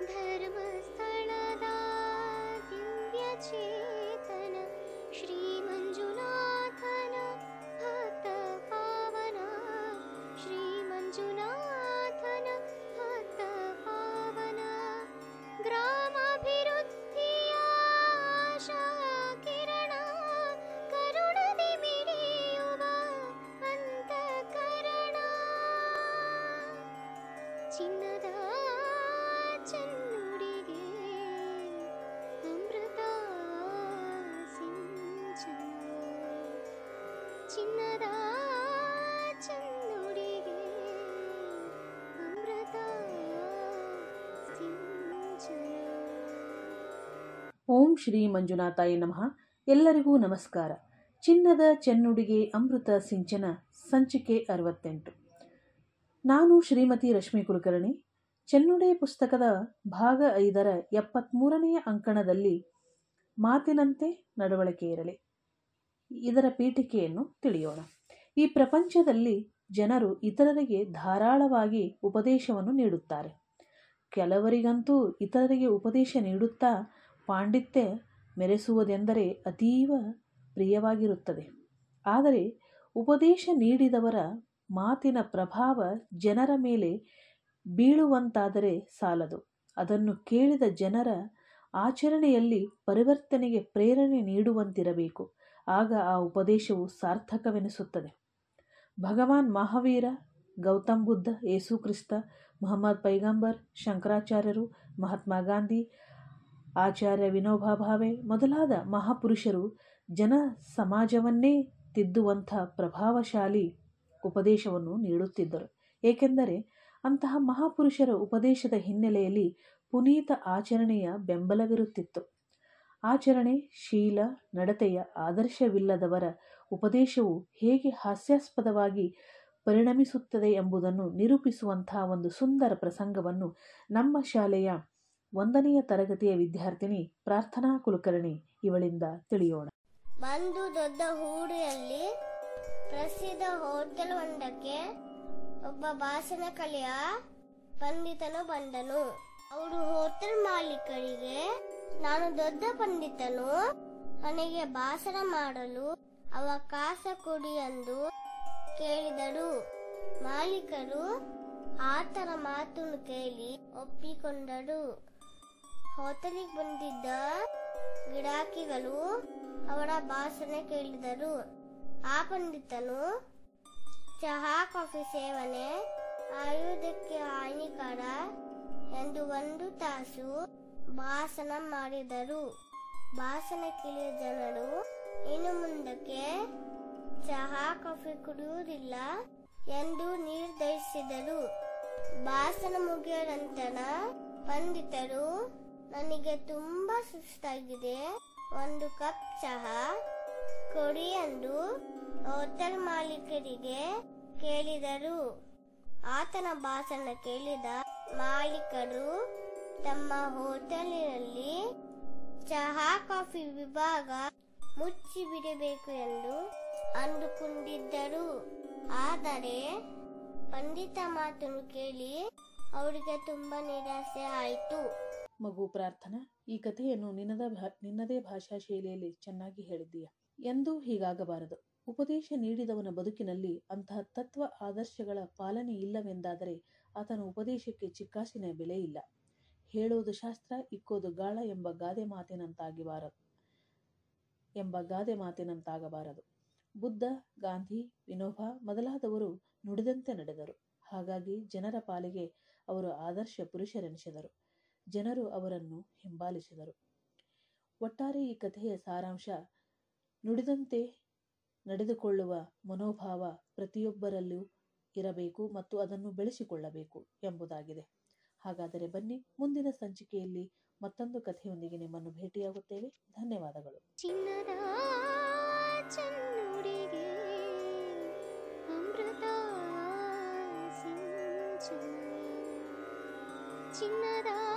ಧರ್ಮಸ್ಥಳದ ದಿವ್ಯ ಚೇತನ ಶ್ರೀ ಮಂಜುನಾಥನ ಭಕ್ತ ಪಾವನ ಶ್ರೀ ಮಂಜುನಾಥನ ಭಕ್ತ ಪಾವನ ಗ್ರಾಮಾಭಿವೃದ್ಧಿಯ ಆಶಾ ಕಿರಣ ಕರುಣದಿ ಮಿಡಿಯುವ ಅಂತಃಕರಣ ಚಿನ್ನದ ಚೆನ್ನುಡಿಗೆ ಅಮೃತ ಸಿಂಚನ ಚಿನ್ನದ ಚೆನ್ನುಡಿಗೆ ಅಮೃತ ಸಿಂಚನ ಓಂ ಶ್ರೀ ಮಂಜುನಾಥಾಯ ನಮಃ ಎಲ್ಲರಿಗೂ ನಮಸ್ಕಾರ ಚಿನ್ನದ ಚೆನ್ನುಡಿಗೆ ಅಮೃತ ಸಿಂಚನ ಸಂಚಿಕೆ ಅರವತ್ತೆಂಟು ನಾನು ಶ್ರೀಮತಿ ರಶ್ಮಿ ಕುಲಕರ್ಣಿ ಚೆನ್ನುಡೆ ಪುಸ್ತಕದ ಭಾಗ ಐದರ ಎಪ್ಪತ್ತ್ಮೂರನೆಯ ಅಂಕಣದಲ್ಲಿ ಮಾತಿನಂತೆ ನಡವಳಿಕೆ ಇರಲಿ ಇದರ ಪೀಠಿಕೆಯನ್ನು ತಿಳಿಯೋಣ ಈ ಪ್ರಪಂಚದಲ್ಲಿ ಜನರು ಇತರರಿಗೆ ಧಾರಾಳವಾಗಿ ಉಪದೇಶವನ್ನು ನೀಡುತ್ತಾರೆ ಕೆಲವರಿಗಂತೂ ಇತರರಿಗೆ ಉಪದೇಶ ನೀಡುತ್ತಾ ಪಾಂಡಿತ್ಯ ಮೆರೆಸುವುದೆಂದರೆ ಅತೀವ ಪ್ರಿಯವಾಗಿರುತ್ತದೆ ಆದರೆ ಉಪದೇಶ ನೀಡಿದವರ ಮಾತಿನ ಪ್ರಭಾವ ಜನರ ಮೇಲೆ ಬೀಳುವಂತಾದರೆ ಸಾಲದು ಅದನ್ನು ಕೇಳಿದ ಜನರ ಆಚರಣೆಯಲ್ಲಿ ಪರಿವರ್ತನೆಗೆ ಪ್ರೇರಣೆ ನೀಡುವಂತಿರಬೇಕು ಆಗ ಆ ಉಪದೇಶವು ಸಾರ್ಥಕವೆನಿಸುತ್ತದೆ ಭಗವಾನ್ ಮಹಾವೀರ ಗೌತಮ್ ಬುದ್ಧ ಯೇಸು ಕ್ರಿಸ್ತ ಮುಹಮ್ಮದ್ ಪೈಗಂಬರ್ ಶಂಕರಾಚಾರ್ಯರು ಮಹಾತ್ಮ ಗಾಂಧಿ ಆಚಾರ್ಯ ವಿನೋಬಾ ಭಾವೆ ಮೊದಲಾದ ಮಹಾಪುರುಷರು ಜನ ಸಮಾಜವನ್ನೇ ತಿದ್ದುವಂಥ ಪ್ರಭಾವಶಾಲಿ ಉಪದೇಶವನ್ನು ನೀಡುತ್ತಿದ್ದರು ಏಕೆಂದರೆ ಅಂತಹ ಮಹಾಪುರುಷರ ಉಪದೇಶದ ಹಿನ್ನೆಲೆಯಲ್ಲಿ ಪುನೀತ ಆಚರಣೆಯ ಬೆಂಬಲವಿರುತ್ತಿತ್ತು ಆಚರಣೆ ಶೀಲ ನಡತೆಯ ಆದರ್ಶವಿಲ್ಲದವರ ಉಪದೇಶವು ಹೇಗೆ ಹಾಸ್ಯಾಸ್ಪದವಾಗಿ ಪರಿಣಮಿಸುತ್ತದೆ ಎಂಬುದನ್ನು ನಿರೂಪಿಸುವಂತಹ ಒಂದು ಸುಂದರ ಪ್ರಸಂಗವನ್ನು ನಮ್ಮ ಶಾಲೆಯ ಒಂದನೆಯ ತರಗತಿಯ ವಿದ್ಯಾರ್ಥಿನಿ ಪ್ರಾರ್ಥನಾ ಕುಲಕರ್ಣಿ ಇವಳಿಂದ ತಿಳಿಯೋಣ ಒಂದು ದೊಡ್ಡ ಊರಿನಲ್ಲಿ ಪ್ರಸಿದ್ಧ ಹೋಟೆಲ್ ಒಂದಕ್ಕೆ ಒಬ್ಬ ಭಾಷಣ ಕಲೆಯ ಪಂಡಿತನು ಬಂದನು ಅವರು ಹೋಟೆಲ್ ಮಾಲೀಕರಿಗೆ ನಾನು ದೊಡ್ಡ ಪಂಡಿತನು ನನಗೆ ಭಾಷಣ ಮಾಡಲು ಅವಕಾಶ ಕೊಡಿ ಎಂದು ಕೇಳಿದರು ಮಾಲೀಕರು ಆತನ ಮಾತನ್ನು ಕೇಳಿ ಒಪ್ಪಿಕೊಂಡರು ಹೋಟೆಲಿಗೆ ಬಂದಿದ್ದ ಗಿರಾಕಿಗಳು ಅವರ ಭಾಷಣ ಕೇಳಿದರು ಆ ಪಂಡಿತನು ಚಹಾ ಕಾಫಿ ಸೇವನೆ ಆಯುಧಕ್ಕೆ ಹಾನಿಕರ ಎಂದು ಒಂದು ತಾಸು ಭಾಷಣ ಮಾಡಿದರು ಭಾಷಣ ಕೇಳಿದ ಜನರು ಇನ್ನು ಮುಂದಕ್ಕೆ ಚಹಾ ಕಾಫಿ ಕುಡಿಯುವುದಿಲ್ಲ ಎಂದು ನಿರ್ಧರಿಸಿದರು ಭಾಷಣ ಮುಗಿದ ನಂತರ ಪಂಡಿತರು ನನಗೆ ತುಂಬಾ ಸುಸ್ತಾಗಿದೆ ಒಂದು ಕಪ್ ಚಹಾ ಕೊಡಿ ಎಂದು ಹೋಟೆಲ್ ಮಾಲೀಕರಿಗೆ ಕೇಳಿದರು ಆತನ ಭಾಷಣ ಕೇಳಿದ ಮಾಲೀಕರು ತಮ್ಮ ಹೋಟೆಲಿನಲ್ಲಿ ಚಹಾ ಕಾಫಿ ವಿಭಾಗ ಮುಚ್ಚಿ ಬಿಡಬೇಕು ಎಂದು ಅಂದುಕೊಂಡಿದ್ದರು ಆದರೆ ಪಂಡಿತ ಮಾತನ್ನು ಕೇಳಿ ಅವರಿಗೆ ತುಂಬಾ ನಿರಾಸೆ ಆಯಿತು ಮಗು ಪ್ರಾರ್ಥನಾ ಈ ಕಥೆಯನ್ನು ನಿನ್ನದ ಭಾ ನಿನ್ನದೇ ಭಾಷಾ ಶೈಲಿಯಲ್ಲಿ ಚೆನ್ನಾಗಿ ಹೇಳಿದ್ದೀಯ ಎಂದೂ ಹೀಗಾಗಬಾರದು ಉಪದೇಶ ನೀಡಿದವನ ಬದುಕಿನಲ್ಲಿ ಅಂತಹ ತತ್ವ ಆದರ್ಶಗಳ ಪಾಲನೆ ಇಲ್ಲವೆಂದಾದರೆ ಆತನ ಉಪದೇಶಕ್ಕೆ ಚಿಕ್ಕಾಸಿನ ಬೆಲೆ ಇಲ್ಲ ಹೇಳೋದು ಶಾಸ್ತ್ರ ಇಕ್ಕೋದು ಗಾಳ ಎಂಬ ಗಾದೆ ಮಾತಿನಂತಾಗಿಬಾರದು ಎಂಬ ಗಾದೆ ಮಾತಿನಂತಾಗಬಾರದು ಬುದ್ಧ ಗಾಂಧಿ ವಿನೋಬಾ ಮೊದಲಾದವರು ನುಡಿದಂತೆ ನಡೆದರು ಹಾಗಾಗಿ ಜನರ ಪಾಲಿಗೆ ಅವರು ಆದರ್ಶ ಪುರುಷರೆನಿಸಿದರು ಜನರು ಅವರನ್ನು ಹಿಂಬಾಲಿಸಿದರು ಒಟ್ಟಾರೆ ಈ ಕಥೆಯ ಸಾರಾಂಶ ನುಡಿದಂತೆ ನಡೆದುಕೊಳ್ಳುವ ಮನೋಭಾವ ಪ್ರತಿಯೊಬ್ಬರಲ್ಲೂ ಇರಬೇಕು ಮತ್ತು ಅದನ್ನು ಬೆಳೆಸಿಕೊಳ್ಳಬೇಕು ಎಂಬುದಾಗಿದೆ ಹಾಗಾದರೆ ಬನ್ನಿ ಮುಂದಿನ ಸಂಚಿಕೆಯಲ್ಲಿ ಮತ್ತೊಂದು ಕಥೆಯೊಂದಿಗೆ ನಿಮ್ಮನ್ನು ಭೇಟಿಯಾಗುತ್ತೇವೆ ಧನ್ಯವಾದಗಳು ಚಿನ್ನದ ಚೆನ್ನುಡಿಗೆ ಅಮೃತ ಸಿಂಚನ ಚಿನ್ನದ